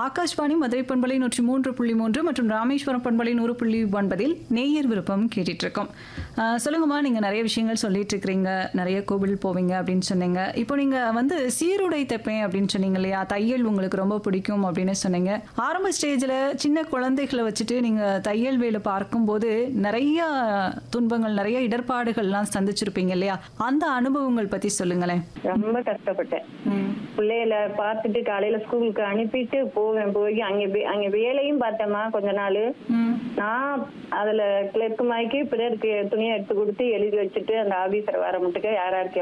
ஆகாஷ்வாணி மதுரை பண்பலை நூற்றி மூன்று புள்ளி மூன்று மற்றும் ராமேஸ்வரம் பண்பலை நூறு புள்ளி ஒன்பதில் நேயர் விருப்பம் கேட்டுட்டு இருக்கோம் ஆஹ் சொல்லுங்கம்மா நீங்க நிறைய விஷயங்கள் சொல்லிட்டு இருக்கிறீங்க நிறைய கோவில் போவீங்க அப்படின்னு சொன்னீங்க இப்போ நீங்க வந்து சீருடை தைப்பேன் அப்படின்னு சொன்னீங்க இல்லையா தையல் உங்களுக்கு ரொம்ப பிடிக்கும் அப்படின்னு சொன்னீங்க ஆரம்ப ஸ்டேஜ்ல சின்ன குழந்தைகளை வச்சுட்டு நீங்க தையல் வேலை பார்க்கும்போது நிறைய துன்பங்கள் நிறைய இடர்பாடுகள்லாம் சந்திச்சிருப்பீங்க இல்லையா அந்த அனுபவங்கள் பத்தி சொல்லுங்களேன் ரொம்ப கஷ்டப்பட்டேன் பிள்ளைகளை பார்த்துட்டு காலையில ஸ்கூலுக்கு அனுப்பிட்டு போவேன் போய் அங்க வே- அங்க வேலையும் பார்த்தேம்மா கொஞ்ச நாள் ம் நான் அதுல கிளர்க்கு மாய்க்கு பிறருக்கு துணியை எடுத்து கொடுத்து எழுதி வச்சுட்டு அந்த ஆபீசர் வர மட்டுக்கு யார் யாருக்கு